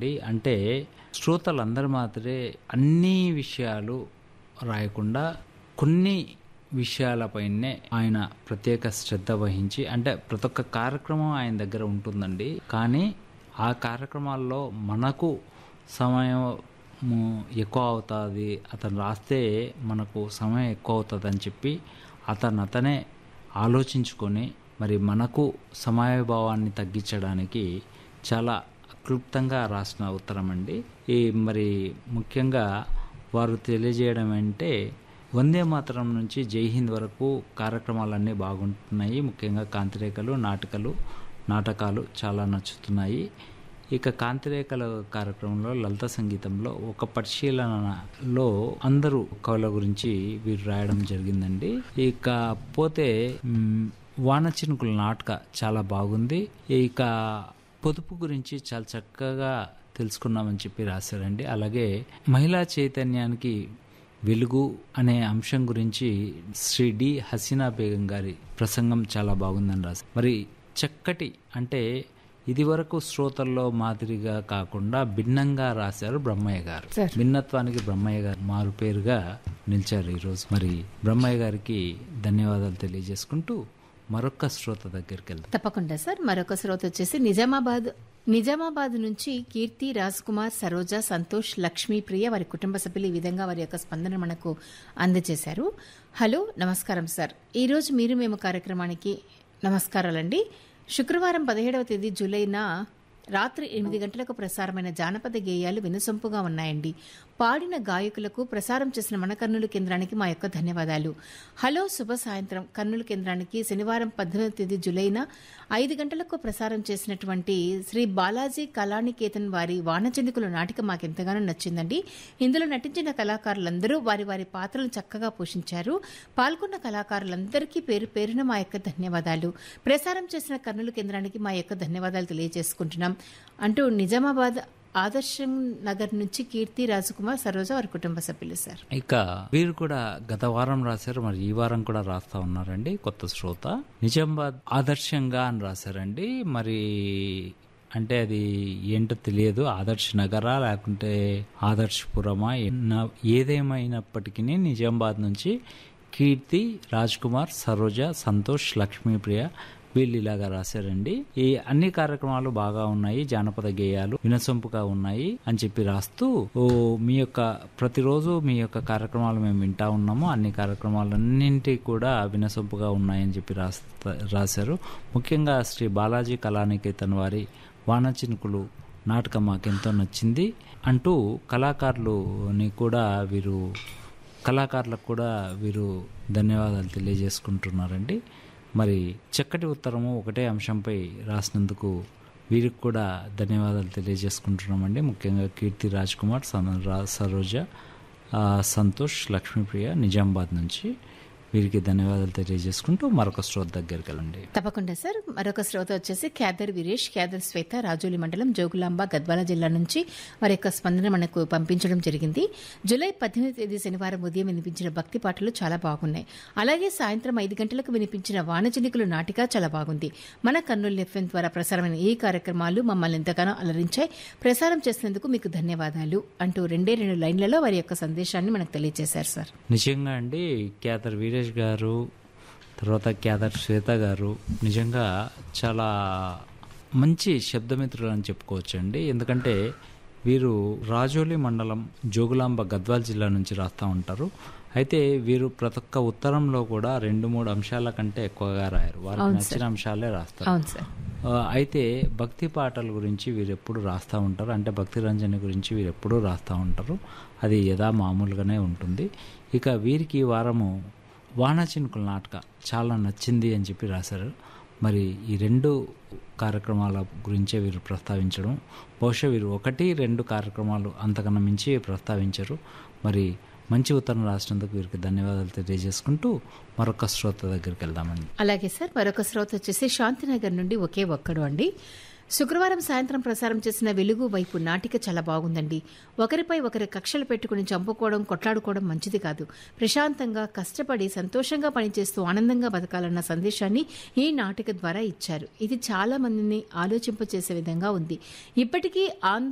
అండి అంటే శ్రోతలందరి మాత్రమే అన్ని విషయాలు రాయకుండా కొన్ని విషయాలపైనే ఆయన ప్రత్యేక శ్రద్ధ వహించి అంటే ప్రతి ఒక్క కార్యక్రమం ఆయన దగ్గర ఉంటుందండి కానీ ఆ కార్యక్రమాల్లో మనకు సమయం ఎక్కువ అవుతుంది అతను రాస్తే మనకు సమయం ఎక్కువ అవుతుంది అని చెప్పి అతను అతనే ఆలోచించుకొని మరి మనకు సమయభావాన్ని తగ్గించడానికి చాలా క్లుప్తంగా రాసిన ఉత్తరం అండి ఈ మరి ముఖ్యంగా వారు తెలియజేయడం అంటే వందే మాతరం నుంచి జై హింద్ వరకు కార్యక్రమాలన్నీ బాగుంటున్నాయి ముఖ్యంగా కాంతిరేఖలు నాటకాలు నాటకాలు చాలా నచ్చుతున్నాయి ఇక కాంతిరేఖల కార్యక్రమంలో లలిత సంగీతంలో ఒక పరిశీలనలో అందరూ కవుల గురించి వీరు రాయడం జరిగిందండి ఇక పోతే మ్, వాన చినుకుల నాటక చాలా బాగుంది ఇక పొదుపు గురించి చాలా చక్కగా తెలుసుకున్నామని చెప్పి రాశారండి అలాగే మహిళా చైతన్యానికి వెలుగు అనే అంశం గురించి శ్రీ డి హసీనా బేగం గారి ప్రసంగం చాలా బాగుందని రాశారు మరి చక్కటి అంటే ఇది వరకు శ్రోతల్లో మాదిరిగా కాకుండా భిన్నంగా రాశారు బ్రహ్మయ్య గారు సార్. భిన్నత్వానికి బ్రహ్మయ్య గారు మారు పేరుగా నిలిచారు ఈరోజు మరి బ్రహ్మయ్య గారికి ధన్యవాదాలు తెలియజేసుకుంటూ మరొక శ్రోత దగ్గరికి వెళ్దాం తప్పకుండా సార్ మరొక శ్రోత వచ్చేసి నిజామాబాద్ నిజామాబాద్ నుంచి కీర్తి రాజ్ కుమార్ సరోజ సంతోష్ లక్ష్మీ ప్రియ వారి కుటుంబ సభ్యులు ఈ విధంగా వారి యొక్క స్పందన మనకు అందజేశారు హలో నమస్కారం సార్ ఈరోజు మీరు మేము కార్యక్రమానికి నమస్కారాలండి శుక్రవారం పదిహేడవ తేదీ జూలైన రాత్రి ఎనిమిది గంటలకు ప్రసారమైన జానపద గేయాలు వినసొంపుగా ఉన్నాయండి పాడిన గాయకులకు ప్రసారం చేసిన మన కర్నూలు కేంద్రానికి మా యొక్క ధన్యవాదాలు హలో శుభ సాయంత్రం కర్నూలు కేంద్రానికి శనివారం పద్దెనిమిది తేదీ జులైన ఐదు గంటలకు ప్రసారం చేసినటువంటి శ్రీ బాలాజీ కళానికేతన్ వారి వానచందికుల నాటిక మాకెంతగానో నచ్చిందండి ఇందులో నటించిన కళాకారులందరూ వారి వారి పాత్రలను చక్కగా పోషించారు పాల్గొన్న కళాకారులందరికీ పేరు పేరున మా యొక్క ధన్యవాదాలు ప్రసారం చేసిన కర్నూలు కేంద్రానికి మా యొక్క ధన్యవాదాలు తెలియజేసుకుంటున్నాం అంటూ నిజామాబాద్ ఆదర్శం నగర్ నుంచి కీర్తి రాజకుమార్ సరోజ వారి కుటుంబ సభ్యులు సార్ ఇక వీరు కూడా గత వారం రాశారు మరి ఈ వారం కూడా రాస్తా ఉన్నారండి కొత్త శ్రోత నిజామాబాద్ ఆదర్శంగా అని రాశారండి మరి అంటే అది ఏంటో తెలియదు ఆదర్శ్ నగరా లేకుంటే ఆదర్శపురమా ఎన్న- ఏదేమైనప్పటికీ నిజామాబాద్ నుంచి కీర్తి రాజ్ కుమార్ సరోజ సంతోష్ లక్ష్మీప్రియ వీళ్ళు ఇలాగా రాశారండి ఈ అన్ని కార్యక్రమాలు బాగా ఉన్నాయి జానపద గేయాలు వినసొంపుగా ఉన్నాయి అని చెప్పి రాస్తూ ఓ మీ యొక్క ప్రతిరోజు మీ యొక్క కార్యక్రమాలు మేము వింటా ఉన్నాము అన్ని కార్యక్రమాలన్నింటి కూడా వినసొంపుగా ఉన్నాయని చెప్పి రాస్తా రాశారు ముఖ్యంగా శ్రీ బాలాజీ కళానికేతన్ వారి వానచినుకులు నాటకం మాకెంతో నచ్చింది అంటూ కళాకారులని కూడా వీరు కళాకారులకు కూడా వీరు ధన్యవాదాలు తెలియజేసుకుంటున్నారండి మరి చక్కటి ఉత్తరము ఒకటే అంశంపై రాసినందుకు వీరికి కూడా ధన్యవాదాలు తెలియజేసుకుంటున్నామండి ముఖ్యంగా కీర్తి రాజ్ కుమార్ సన- రా- సరోజ ఆ, సంతోష్ లక్ష్మీప్రియ నిజామాబాద్ నుంచి వీరికి ధన్యవాదాలు తెలియజేసుకుంటూ మరొక శ్రోత దగ్గరికి వెళ్ళండి తప్పకుండా సార్ మరొక శ్రోత వచ్చేసి క్యాదర్ వీరేష్ క్యాదర్ శ్వేత రాజోలి మండలం జోగులాంబ గద్వాల జిల్లా నుంచి వారి యొక్క స్పందన మనకు పంపించడం జరిగింది జూలై పద్దెనిమిది తేదీ శనివారం ఉదయం వినిపించిన భక్తి పాటలు చాలా బాగున్నాయి అలాగే సాయంత్రం ఐదు గంటలకు వినిపించిన వానజనికులు నాటిక చాలా బాగుంది మన కర్నూలు ఎఫ్ఎం ద్వారా ప్రసారమైన ఈ కార్యక్రమాలు మమ్మల్ని ఎంతగానో అలరించాయి ప్రసారం చేసినందుకు మీకు ధన్యవాదాలు అంటూ రెండే రెండు లైన్లలో వారి యొక్క సందేశాన్ని మనకు తెలియజేశారు సార్ నిజంగా అండి క్యాదర్ వీరేష్ గారు తర్వాత క్యాదర్ శ్వేత గారు నిజంగా చాలా మంచి శబ్దమిత్రులు అని చెప్పుకోవచ్చు అండి ఎందుకంటే వీరు రాజోలి మండలం జోగులాంబ గద్వాల్ జిల్లా నుంచి రాస్తూ ఉంటారు అయితే వీరు ప్రతి ఒక్క ఉత్తరంలో కూడా రెండు మూడు అంశాల కంటే ఎక్కువగా రాయరు వారికి నచ్చిన అంశాలే రాస్తారు అవును సార్ ఆ, అయితే భక్తి పాటల గురించి వీరు ఎప్పుడు రాస్తూ ఉంటారు అంటే భక్తి రంజని గురించి వీరు ఎప్పుడూ రాస్తూ ఉంటారు అది యథా మామూలుగానే ఉంటుంది ఇక వీరికి ఈ వారము వానచినుకుల నాటక చాలా నచ్చింది అని చెప్పి రాశారు మరి ఈ రెండు కార్యక్రమాల గురించే వీరు ప్రస్తావించడం బహుశా వీరు ఒకటి రెండు కార్యక్రమాలు అంతకన్నా మించి ప్రస్తావించరు మరి మంచి ఉత్తరం రాసినందుకు వీరికి ధన్యవాదాలు తెలియజేసుకుంటూ మరొక శ్రోత దగ్గరికి వెళ్దామండి అలాగే సార్ మరొక శ్రోత వచ్చేసి శాంతినగర్ నుండి ఒకే ఒక్కడు అండి శుక్రవారం సాయంత్రం ప్రసారం చేసిన వెలుగు వైపు నాటిక చాలా బాగుందండి ఒకరిపై ఒకరి కక్షలు పెట్టుకుని చంపుకోవడం కొట్లాడుకోవడం మంచిది కాదు ప్రశాంతంగా కష్టపడి సంతోషంగా పనిచేస్తూ ఆనందంగా బతకాలన్న సందేశాన్ని ఈ నాటిక ద్వారా ఇచ్చారు ఇది చాలా మందిని ఆలోచింపచేసే విధంగా ఉంది ఇప్పటికీ ఆంధ్ర